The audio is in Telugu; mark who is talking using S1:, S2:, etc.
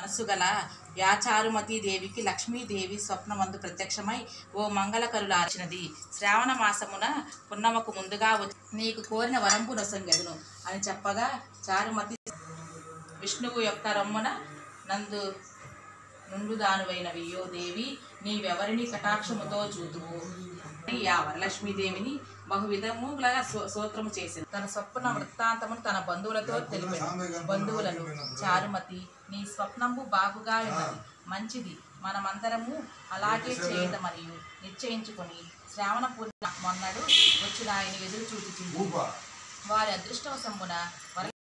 S1: మనస్సు గల యాచారుమతి దేవికి లక్ష్మీదేవి స్వప్నమందు ప్రత్యక్షమై ఓ మంగళకరులు ఆర్చినది శ్రావణ మాసమున పున్నమకు ముందుగా వచ్చి నీకు కోరిన వరంపు నొసంగెదును అని చెప్పగా చారుమతి విష్ణువు యొక్క రొమ్మున నందు నుండుదానువైన వియ్యో దేవి నీవెవరిని కటాక్షముతో చూతువు అని ఆ వరలక్ష్మీదేవిని బహువిధముగా సో- సూత్రము చేసింది తన స్వప్న వృత్తాంతమును తన బంధువులతో తెలిపాడు బంధువులను చారుమతి నీ స్వప్నము బాగుగా ఉన్నది మంచిది మనమందరము అలాగే చేయదమని నిశ్చయించుకొని శ్రావణ పూర్ణ మొన్నడు వచ్చిన ఆయన ఎదురు చూచుచుంది వారి అదృష్టవశమున వర